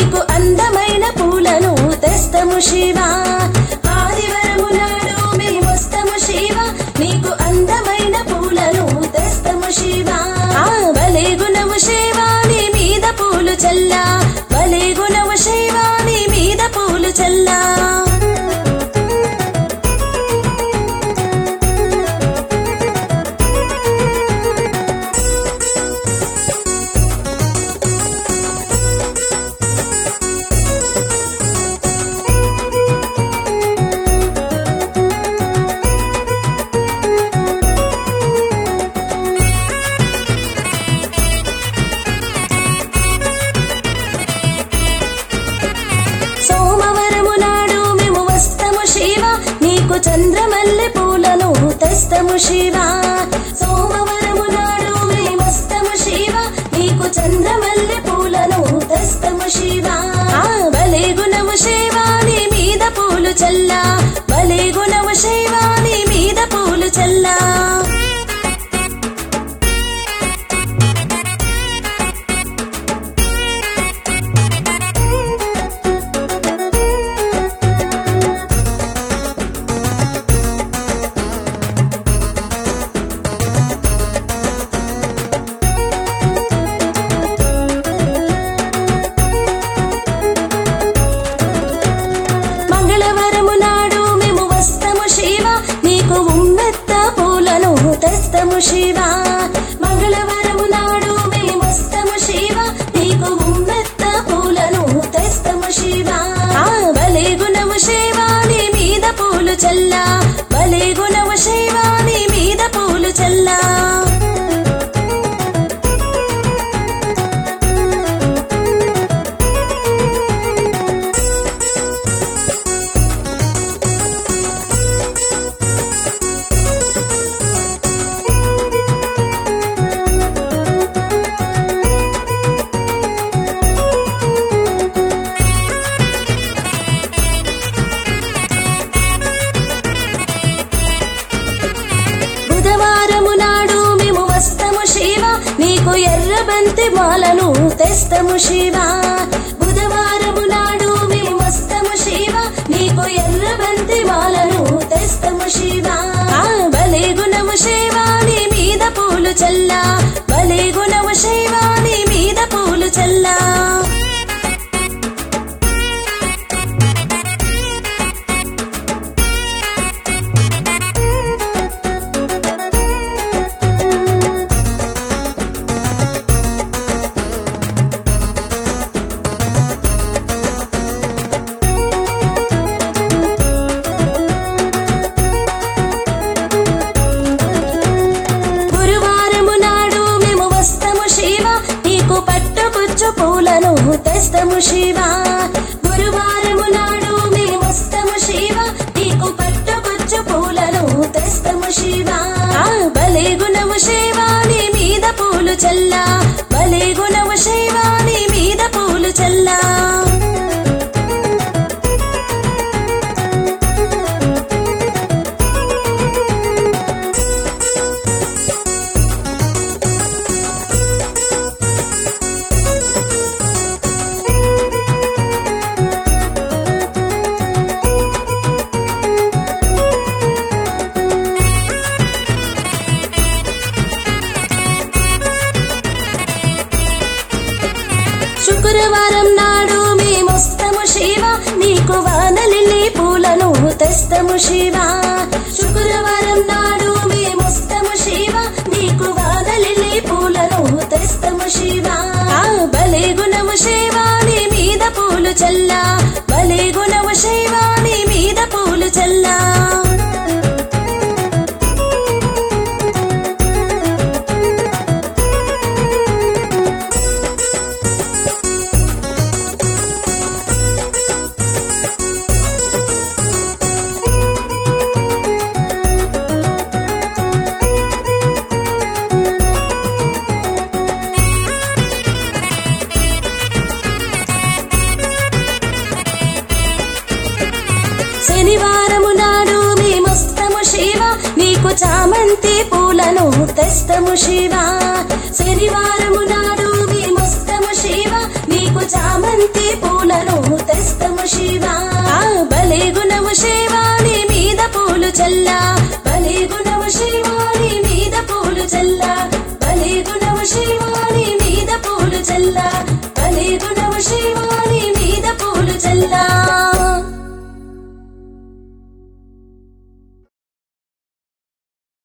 నీకు అందమైన పూలను తెస్తము శివ ఆదివారము నాడు మేము వస్తము శివ నీకు అందమైన పూలను తెస్తము శివ ఆ బలే గుణము శివ నీ మీద పూలు చల్లా బలే గుణము శివ నీ మీద పూలు చల్లా సోమవారము నాడు మేము వస్తము శివ నీకు చంద్రమల్లె పూలను తెస్తము శివ సోమవారము నాడు మేము వస్తము శివ నీకు చంద్రమల్లె పూలను తెస్తము శివ ఆ బలే గుణము శివ నీ మీద పూలు చల్లా బలే గుణము శివ నీ మీద పూలు చల్లా మంగళవారము నాడు మేము వస్తము శివ నీకు ఉమ్మెత్త పూలను తెస్తము శివ మంగళవారము నాడు మేము వస్తము శివ నీకు ఉమ్మెత్త పూలను తెస్తము శివ ఆ బలే గుణము శివ నీ మీద పూలు చల్లా బలే గుణము శివ నీ మీద పూలు చల్లా బుధవారము నాడు మేము వస్తము శివ నీకు ఎర్ర బంతి మాలను తెస్తము శివ బుధవారము నాడు మేము వస్తము శివ నీకు ఎర్ర బంతి మాలను తెస్తము శివ ఆ బలే గుణము శివ నీ మీద పూలు చల్లా బలే గుణము శివ నీ మీద పూలు చల్లా గురువారము నాడు మేము వస్తము శివ నీకు పట్టుకొచ్చు పూలను తెస్తము శివ గురువారము నాడు మేము వస్తము శివ నీకు పట్టుకొచ్చు పూలను తెస్తము శివ ఆ బలే గుణము శివ నీ మీద పూలు చల్లా బలే గుణము శివ నీ మీద పూలు చల్లా శుక్రవారం నాడు మేమొస్తము శివ నీకు వానలిల్లి పూలను తెస్తము శివ శుక్రవారం నాడు మేమొస్తము శివ నీకు వానలిల్లి పూలను తెస్తము శివ ఆ బలే గుణము శివ నీ మీద పూలు చల్లా బలే గుణము శివ నీ మీద పూలు చల్లా శనివారము నాడు మేమొస్తము శివ నీకు చామంతి పూలను తెస్తము శివ శనివారము నాడు మేమొస్తము శివ నీకు చామంతి పూలను తెస్తము శివ ఆ